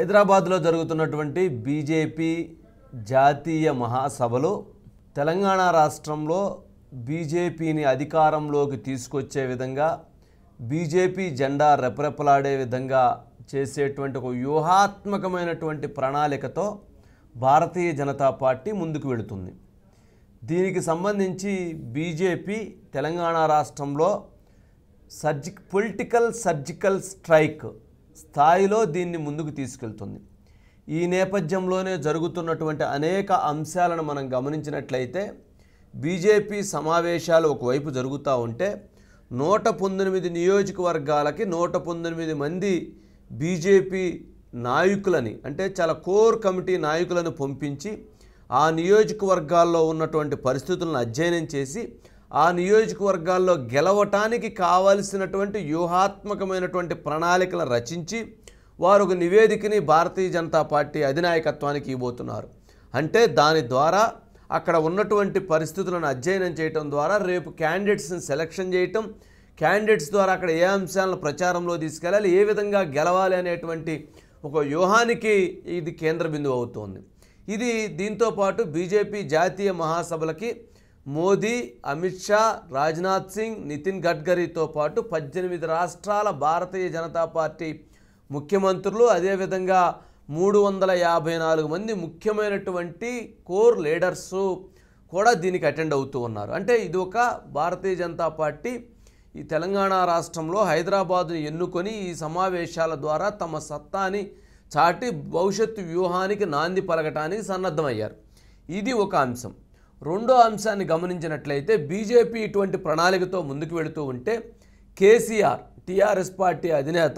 హైదరాబాద్లో జరుగుతున్నటువంటి బీజేపీ జాతీయ మహాసభలో తెలంగాణ రాష్ట్రంలో బీజేపీని అధికారంలోకి తీసుకొచ్చే విధంగా బీజేపీ జెండా రెపరెపలాడే విధంగా చేసేటువంటి ఒక వ్యూహాత్మకమైనటువంటి ప్రణాళికతో భారతీయ జనతా పార్టీ ముందుకు వెళుతుంది దీనికి సంబంధించి బీజేపీ తెలంగాణ రాష్ట్రంలో సర్జి పొలిటికల్ సర్జికల్ స్ట్రైక్ స్థాయిలో దీన్ని ముందుకు తీసుకెళ్తుంది ఈ నేపథ్యంలోనే జరుగుతున్నటువంటి అనేక అంశాలను మనం గమనించినట్లయితే బీజేపీ సమావేశాలు ఒకవైపు జరుగుతూ ఉంటే నూట పంతొమ్మిది నియోజకవర్గాలకి నూట పంతొమ్మిది మంది బీజేపీ నాయకులని అంటే చాలా కోర్ కమిటీ నాయకులను పంపించి ఆ నియోజకవర్గాల్లో ఉన్నటువంటి పరిస్థితులను అధ్యయనం చేసి ఆ నియోజకవర్గాల్లో గెలవటానికి కావలసినటువంటి వ్యూహాత్మకమైనటువంటి ప్రణాళికలను రచించి వారు ఒక నివేదికని భారతీయ జనతా పార్టీ అధినాయకత్వానికి ఇవ్వబోతున్నారు అంటే దాని ద్వారా అక్కడ ఉన్నటువంటి పరిస్థితులను అధ్యయనం చేయటం ద్వారా రేపు క్యాండిడేట్స్ని సెలక్షన్ చేయటం క్యాండిడేట్స్ ద్వారా అక్కడ ఏ అంశాలను ప్రచారంలో తీసుకెళ్ళాలి ఏ విధంగా గెలవాలి అనేటువంటి ఒక వ్యూహానికి ఇది కేంద్ర బిందువు అవుతోంది ఇది దీంతో పాటు బీజేపీ జాతీయ మహాసభలకి మోదీ అమిత్ షా రాజ్నాథ్ సింగ్ నితిన్ గడ్కరీతో పాటు పద్దెనిమిది రాష్ట్రాల భారతీయ జనతా పార్టీ ముఖ్యమంత్రులు అదేవిధంగా మూడు వందల యాభై నాలుగు మంది ముఖ్యమైనటువంటి కోర్ లీడర్సు కూడా దీనికి అటెండ్ అవుతూ ఉన్నారు అంటే ఇది ఒక భారతీయ జనతా పార్టీ ఈ తెలంగాణ రాష్ట్రంలో హైదరాబాదును ఎన్నుకొని ఈ సమావేశాల ద్వారా తమ సత్తాని చాటి భవిష్యత్తు వ్యూహానికి నాంది పలకటానికి సన్నద్ధమయ్యారు ఇది ఒక అంశం రెండో అంశాన్ని గమనించినట్లయితే బీజేపీ ఇటువంటి ప్రణాళికతో ముందుకు వెళుతూ ఉంటే కేసీఆర్ టీఆర్ఎస్ పార్టీ అధినేత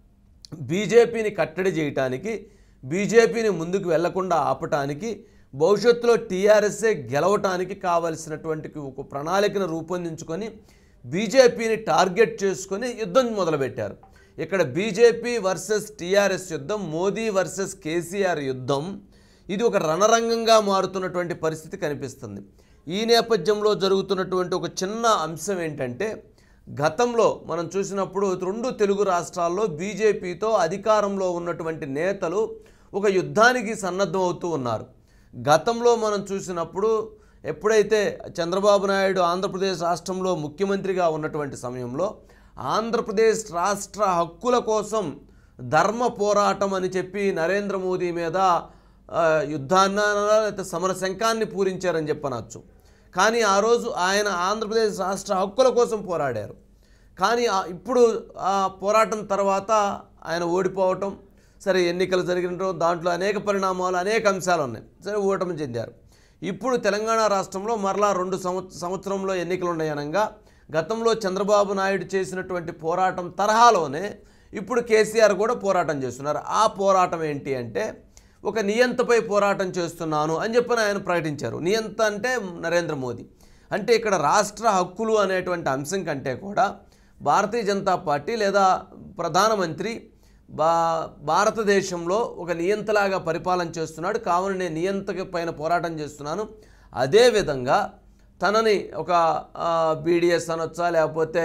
బీజేపీని కట్టడి చేయటానికి బీజేపీని ముందుకు వెళ్లకుండా ఆపటానికి భవిష్యత్తులో టీఆర్ఎస్ఏ గెలవటానికి కావలసినటువంటి ఒక ప్రణాళికను రూపొందించుకొని బీజేపీని టార్గెట్ చేసుకొని యుద్ధం మొదలుపెట్టారు ఇక్కడ బీజేపీ వర్సెస్ టీఆర్ఎస్ యుద్ధం మోదీ వర్సెస్ కేసీఆర్ యుద్ధం ఇది ఒక రణరంగంగా మారుతున్నటువంటి పరిస్థితి కనిపిస్తుంది ఈ నేపథ్యంలో జరుగుతున్నటువంటి ఒక చిన్న అంశం ఏంటంటే గతంలో మనం చూసినప్పుడు రెండు తెలుగు రాష్ట్రాల్లో బీజేపీతో అధికారంలో ఉన్నటువంటి నేతలు ఒక యుద్ధానికి సన్నద్ధం అవుతూ ఉన్నారు గతంలో మనం చూసినప్పుడు ఎప్పుడైతే చంద్రబాబు నాయుడు ఆంధ్రప్రదేశ్ రాష్ట్రంలో ముఖ్యమంత్రిగా ఉన్నటువంటి సమయంలో ఆంధ్రప్రదేశ్ రాష్ట్ర హక్కుల కోసం ధర్మ పోరాటం అని చెప్పి నరేంద్ర మోదీ మీద ఆ, యుద్ధాన్న లేకపోతే సమర శంఖాన్ని పూరించారని చెప్పనచ్చు కానీ ఆ రోజు ఆయన ఆంధ్రప్రదేశ్ రాష్ట్ర హక్కుల కోసం పోరాడారు కానీ ఆ- ఇప్పుడు ఆ పోరాటం తర్వాత ఆయన ఓడిపోవటం సరే ఎన్నికలు జరిగిన దాంట్లో అనేక పరిణామాలు అనేక అంశాలు ఉన్నాయి సరే ఓటమి చెందారు ఇప్పుడు తెలంగాణ రాష్ట్రంలో మరలా రెండు సంవత్స సంవత్సరంలో ఎన్నికలు ఉన్నాయనగా గతంలో చంద్రబాబు నాయుడు చేసినటువంటి పోరాటం తరహాలోనే ఇప్పుడు కేసీఆర్ కూడా పోరాటం చేస్తున్నారు ఆ పోరాటం ఏంటి అంటే ఒక నియంతపై పోరాటం చేస్తున్నాను అని చెప్పని ఆయన ప్రకటించారు నియంత అంటే నరేంద్ర మోదీ అంటే ఇక్కడ రాష్ట్ర హక్కులు అనేటువంటి అంశం కంటే కూడా భారతీయ జనతా పార్టీ లేదా ప్రధానమంత్రి బా భారతదేశంలో ఒక నియంతలాగా పరిపాలన చేస్తున్నాడు కావున నేను నియంత పైన పోరాటం చేస్తున్నాను అదేవిధంగా తనని ఒక బీడిఎస్ అనొచ్చా లేకపోతే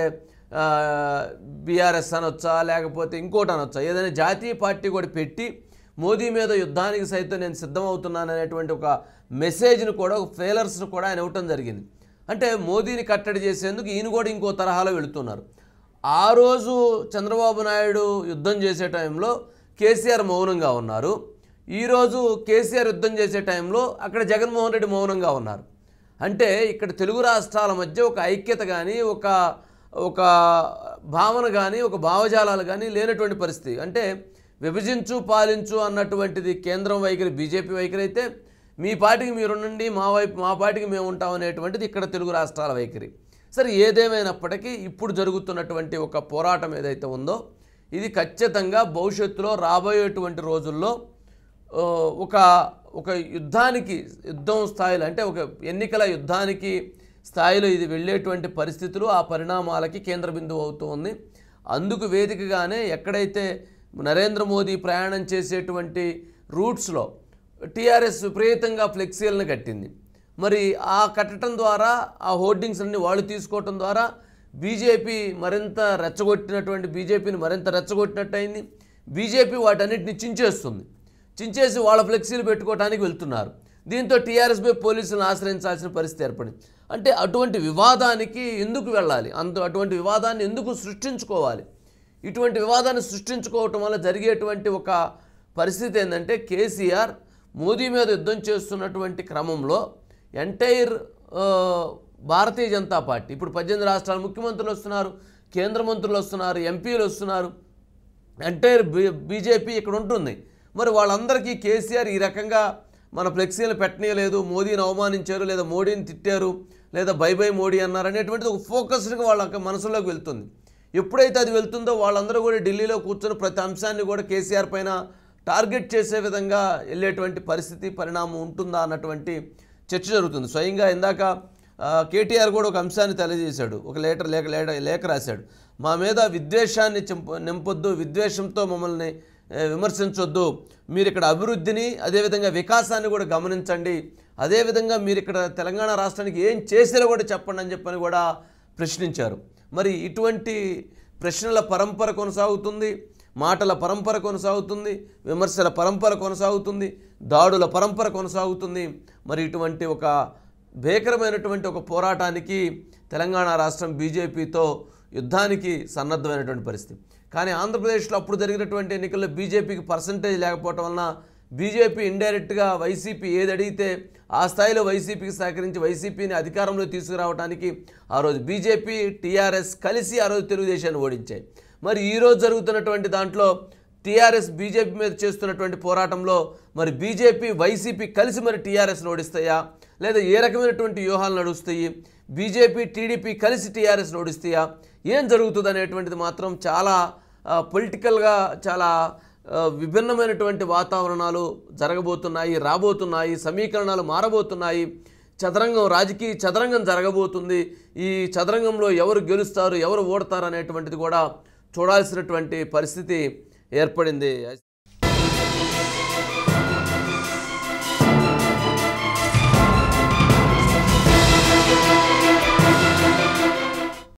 బీఆర్ఎస్ అనొచ్చా లేకపోతే ఇంకోటి అనొచ్చా ఏదైనా జాతీయ పార్టీ కూడా పెట్టి మోదీ మీద యుద్ధానికి సైతం నేను సిద్ధమవుతున్నాను అనేటువంటి ఒక మెసేజ్ను కూడా ఒక ఫెయిలర్స్ను కూడా ఆయన ఇవ్వటం జరిగింది అంటే మోదీని కట్టడి చేసేందుకు ఈయన కూడా ఇంకో తరహాలో వెళుతున్నారు ఆ రోజు చంద్రబాబు నాయుడు యుద్ధం చేసే టైంలో కేసీఆర్ మౌనంగా ఉన్నారు ఈరోజు కేసీఆర్ యుద్ధం చేసే టైంలో అక్కడ జగన్మోహన్ రెడ్డి మౌనంగా ఉన్నారు అంటే ఇక్కడ తెలుగు రాష్ట్రాల మధ్య ఒక ఐక్యత కానీ ఒక ఒక భావన కానీ ఒక భావజాలాలు కానీ లేనటువంటి పరిస్థితి అంటే విభజించు పాలించు అన్నటువంటిది కేంద్రం వైఖరి బీజేపీ వైఖరి అయితే మీ పార్టీకి మీరు ఉండండి మా వైపు మా పార్టీకి మేము ఉంటాం అనేటువంటిది ఇక్కడ తెలుగు రాష్ట్రాల వైఖరి సరే ఏదేమైనప్పటికీ ఇప్పుడు జరుగుతున్నటువంటి ఒక పోరాటం ఏదైతే ఉందో ఇది ఖచ్చితంగా భవిష్యత్తులో రాబోయేటువంటి రోజుల్లో ఆ, ఒక ఒక యుద్ధానికి యుద్ధం స్థాయిలో అంటే ఒక ఎన్నికల యుద్ధానికి స్థాయిలో ఇది వెళ్ళేటువంటి పరిస్థితులు ఆ పరిణామాలకి కేంద్ర బిందువు అవుతూ ఉంది అందుకు వేదికగానే ఎక్కడైతే నరేంద్ర మోదీ ప్రయాణం చేసేటువంటి రూట్స్లో టీఆర్ఎస్ విపరీతంగా ఫ్లెక్సీలను కట్టింది మరి ఆ కట్టడం ద్వారా ఆ హోర్డింగ్స్ అన్ని వాళ్ళు తీసుకోవటం ద్వారా బీజేపీ మరింత రెచ్చగొట్టినటువంటి బీజేపీని మరింత రెచ్చగొట్టినట్టు అయింది బీజేపీ వాటన్నిటిని చించేస్తుంది చించేసి వాళ్ళ ఫ్లెక్సీలు పెట్టుకోవడానికి వెళ్తున్నారు దీంతో టీఆర్ఎస్పై పోలీసులను ఆశ్రయించాల్సిన పరిస్థితి ఏర్పడింది అంటే అటువంటి వివాదానికి ఎందుకు వెళ్ళాలి అంత అటువంటి వివాదాన్ని ఎందుకు సృష్టించుకోవాలి ఇటువంటి వివాదాన్ని సృష్టించుకోవటం వల్ల జరిగేటువంటి ఒక పరిస్థితి ఏంటంటే కేసీఆర్ మోదీ మీద యుద్ధం చేస్తున్నటువంటి క్రమంలో ఎంటైర్ భారతీయ జనతా పార్టీ ఇప్పుడు పద్దెనిమిది రాష్ట్రాల ముఖ్యమంత్రులు వస్తున్నారు కేంద్ర మంత్రులు వస్తున్నారు ఎంపీలు వస్తున్నారు ఎంటైర్ బీ బీజేపీ ఇక్కడ ఉంటుంది మరి వాళ్ళందరికీ కేసీఆర్ ఈ రకంగా మన ఫ్లెక్సీలు పెట్టనీయలేదు మోదీని అవమానించారు లేదా మోడీని తిట్టారు లేదా బై బై మోడీ అన్నారు అనేటువంటిది ఒక ఫోకస్డ్గా వాళ్ళ మనసులోకి వెళ్తుంది ఎప్పుడైతే అది వెళ్తుందో వాళ్ళందరూ కూడా ఢిల్లీలో కూర్చొని ప్రతి అంశాన్ని కూడా కేసీఆర్ పైన టార్గెట్ చేసే విధంగా వెళ్ళేటువంటి పరిస్థితి పరిణామం ఉంటుందా అన్నటువంటి చర్చ జరుగుతుంది స్వయంగా ఇందాక ఆ, కేటీఆర్ కూడా ఒక అంశాన్ని తెలియజేశాడు ఒక లేటర్ లేఖ లేఖ లేఖ రాశాడు మా మీద విద్వేషాన్ని చెంప నింపొద్దు విద్వేషంతో మమ్మల్ని ఏ, విమర్శించొద్దు మీరు ఇక్కడ అభివృద్ధిని అదేవిధంగా వికాసాన్ని కూడా గమనించండి అదేవిధంగా మీరు ఇక్కడ తెలంగాణ రాష్ట్రానికి ఏం చేసారో కూడా చెప్పండి అని చెప్పని కూడా ప్రశ్నించారు మరి ఇటువంటి ప్రశ్నల పరంపర కొనసాగుతుంది మాటల పరంపర కొనసాగుతుంది విమర్శల పరంపర కొనసాగుతుంది దాడుల పరంపర కొనసాగుతుంది మరి ఇటువంటి ఒక భీకరమైనటువంటి ఒక పోరాటానికి తెలంగాణ రాష్ట్రం బీజేపీతో యుద్ధానికి సన్నద్ధమైనటువంటి పరిస్థితి కానీ ఆంధ్రప్రదేశ్లో అప్పుడు జరిగినటువంటి ఎన్నికల్లో బీజేపీకి పర్సంటేజ్ లేకపోవటం వలన బీజేపీ ఇండైరెక్ట్గా వైసీపీ ఏది అడిగితే ఆ స్థాయిలో వైసీపీకి సహకరించి వైసీపీని అధికారంలో తీసుకురావడానికి ఆ రోజు బీజేపీ టీఆర్ఎస్ కలిసి ఆ రోజు తెలుగుదేశాన్ని ఓడించాయి మరి ఈరోజు జరుగుతున్నటువంటి దాంట్లో టీఆర్ఎస్ బీజేపీ మీద చేస్తున్నటువంటి పోరాటంలో మరి బీజేపీ వైసీపీ కలిసి మరి టీఆర్ఎస్ని ఓడిస్తాయా లేదా ఏ రకమైనటువంటి వ్యూహాలు నడుస్తాయి బీజేపీ టీడీపీ కలిసి టీఆర్ఎస్ని ఓడిస్తాయా ఏం జరుగుతుంది అనేటువంటిది మాత్రం చాలా పొలిటికల్గా చాలా ఆ, విభిన్నమైనటువంటి వాతావరణాలు జరగబోతున్నాయి రాబోతున్నాయి సమీకరణాలు మారబోతున్నాయి చదరంగం రాజకీయ చదరంగం జరగబోతుంది ఈ చదరంగంలో ఎవరు గెలుస్తారు ఎవరు ఓడతారు అనేటువంటిది కూడా చూడాల్సినటువంటి పరిస్థితి ఏర్పడింది